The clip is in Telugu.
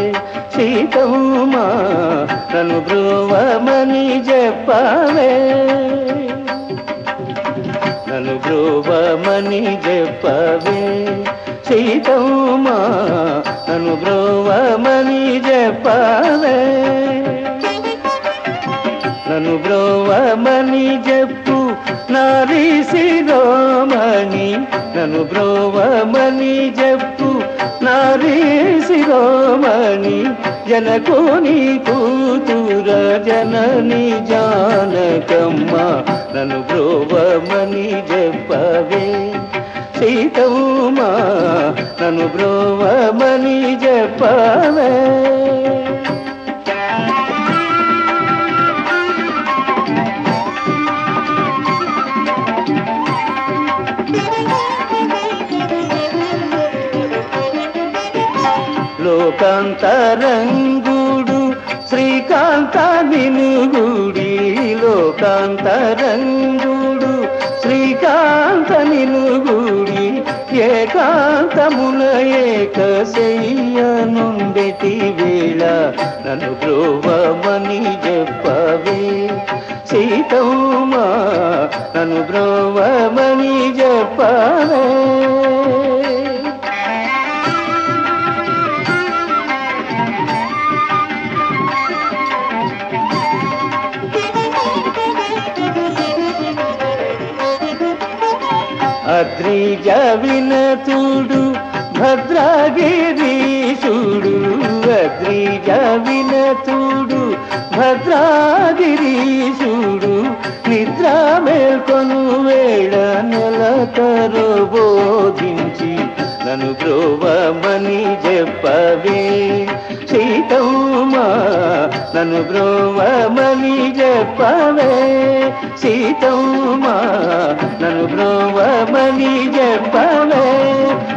సీతమ్మా నన్ను బ్రోవమని చెప్పవే నన్ను బ్రోవమని చెప్పవే సీతమ్మా నన్ను బ్రోవమని చెప్పవే నన్ను బ్రోవమని చెప్పు నారీ శిరోమణి నన్ను బ్రోవమని చెప్పు నారీ శిరోమణి జనకోని కూతుర జనని జానకమ్మ నన్ను బ్రోవమని చెప్పవే సీతమ్మా నన్ను బ్రోవమని చెప్పవే లోకాంతరంగుడు శ్రీకాంత నినుగుడి లోకాంతరంగుడు శ్రీకాంత నినుగుడి ఏకాంతమున ఏకశయ్య నుండెటి వేళ నన్ను బ్రోవమని చెప్పవే సీతమ్మా నన్ను బ్రోవమని చెప్పవే అద్రిజ వినతుడు భద్రగిరీశుడు అద్రిజ వినతుడు భద్రగిరీశుడు నిద్ర మేల్కొను వేళ నెలతరు బోధించి నన్ను బ్రోవమని చెప్పవే సీతమ్మా నన్ను బ్రోవమని చెప్పవే సీతమ్మా నన్ను బ్రోవమని చెప్పవే